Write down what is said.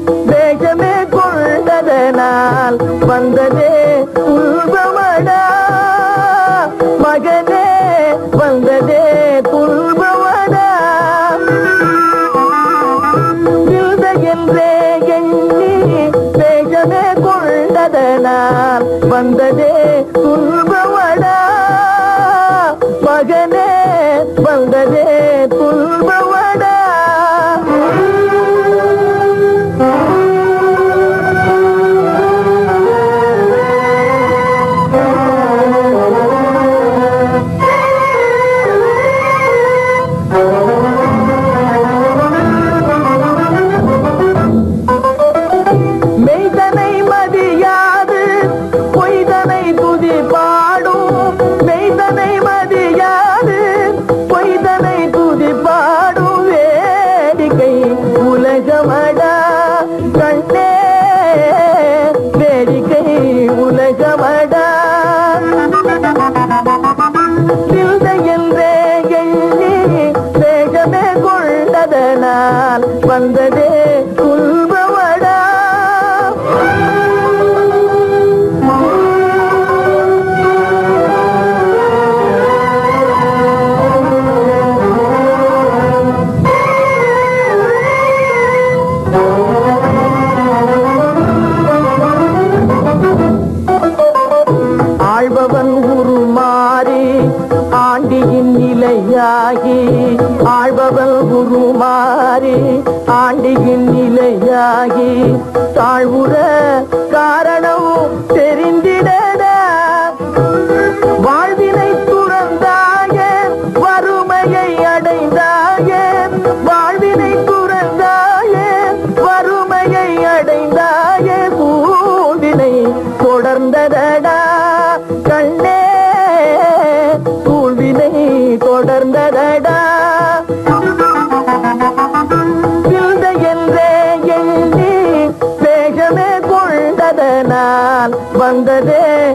வேஷமே கொண்டதனால் வந்ததே துன்பமடா மகனே வந்ததே துன்பமடா விழுத என்றே எண்ணி வேஷமே கொண்டதனால் வந்ததே துன்பமடா மகனே வந்ததே துன்பமடா மெய்தனை மதியாது பொய்தனை துதி பாடும் மெய்தனை மதியாது பொய்தனை துதி பாடும் வேடிக்கை உலகமடா கண்ணே வேடிக்கை உலகமடா சிந்த என்றே எண்ணி வேகமே கொண்டதனால் வந்ததே துன்பமடா ஆழ்பவன் உருமாறி ஆண்டியின் நிலையாகி ஆழ்பவன் உருமாறி ஆண்டியின் நிலையாகி தாழ்வுற காரணம் தெரிந்திடடா வாழ்வினை துறந்தாய வறுமையை அடைந்தாய வாழ்வினை துறந்தாய வறுமையை அடைந்தாய கூண்டினை தொடர்ந்ததடா கண்ணே கூழ்வினை தொடர்ந்ததடா சிந்த என்றே எண்ணி வேகமே கொண்டதனால் வந்ததே